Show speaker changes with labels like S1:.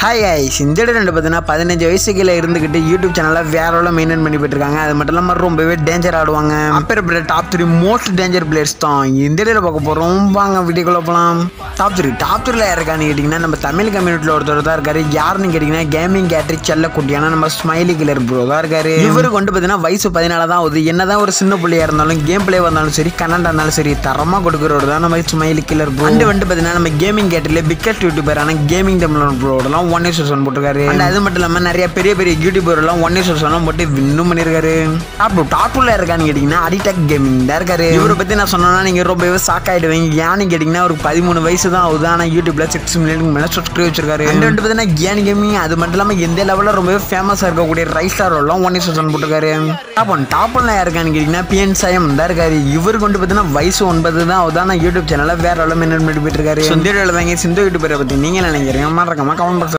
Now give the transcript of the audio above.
S1: hi ice இந்த இடம் ரெண்டு பார்த்தீங்கன்னா பதினஞ்சு வயசு கீழே இருந்துக்கிட்டு யூடியூப் சேனலில் வேற லெவலில் மெயின்டைன் பண்ணி போயிட்டு இருக்காங்க அது மட்டும் இல்லாமல் ரொம்பவே டேஞ்சர் ஆடுவாங்க அப்பேற்பட்ட top three most danger players தான் இந்த இடையில பார்க்க போகிறோம் வாங்க வீடியோக்குள்ள போகலாம் டாப் த்ரீ டாப் த்ரீல இருக்கான்னு கேட்டிங்கன்னா நம்ம தமிழ் கம்யூனிட்டியில் ஒருத்தர் தான் இருக்காரு யாருன்னு கேட்டிங்கன்னா கேமிங் கேட்ரி செல்ல குட்டியான நம்ம ஸ்மைலி கிளர் ப்ரோ தான் இருக்காரு இவருக்கு வந்து பார்த்தீங்கன்னா வயசு பதினாலு தான் ஆகுது என்னதான் ஒரு சின்ன பிள்ளையா இருந்தாலும் கேம் பிளே வந்தாலும் சரி கன்னண்டா இருந்தாலும் சரி தரமாக கொடுக்குறவர் தான் நம்ம ஸ்மைலி கிளர் ப்ரோ அண்ட் வந்து பார்த்தீங்கன்னா நம்ம கேமிங் கேட்டரில் பிக்கெட் யூடியூபரான கேமிங் தமிழ் ப்ரோடலாம் ஒன் இஸ் ஒன் போட்டிருக்காரு அண்ட் அது மட்டும் இல்லாமல் நிறைய பெரிய பெரிய யூடியூபர்லாம் ஒன் இஸ் ஒன்லாம் போட்டு வின்னும் பண்ணியிருக்காரு டாப் டூ டாப் டூல இருக்கான்னு கேட்டிங்கன்னா அடிடெக் கேமிங் தான் இருக்காரு இவரை பற்றி நான் சொன்னேன்னா நீங்கள் ரொம்பவே ஷாக் ஆகிடுவீங்க ஏன்னு கேட்டிங்கன்னா ஒரு பதிமூணு வயசு தான் ஆகுது ஆனால் யூடியூப்ல சிக்ஸ் மில்லியனுக்கு மேலே சப்ஸ்கிரைப் வச்சிருக்காரு அண்ட் வந்து பார்த்தீங்கன்னா கேன் கேமிங் அது மட்டும் இல்லாமல் எந்த லெவலில் ரொம்பவே ஃபேமஸாக இருக்கக்கூடிய ரைஸ் ஸ்டாரெல்லாம் ஒன் இஸ் ஒன் போட்டிருக்காரு டாப் ஒன் டாப் ஒன்ல யாருக்கான்னு கேட்டிங்கன்னா பிஎன் சாயம் தான் இருக்காரு இவருக்கு வந்து பார்த்தீங்கன்னா வயசு ஒன்பது தான் ஆகுது ஆனால் யூடியூப் சேனலில் வேற லெவலில் மெயின்டைன் பண்ணி போயிட்டு இருக்காரு சொந்த தாங்க சிந்து யூடியூபரை பற்றி நீங்கள் நினைக்கிறீங்க மறக்காம கமெண்ட் பாக்ஸ்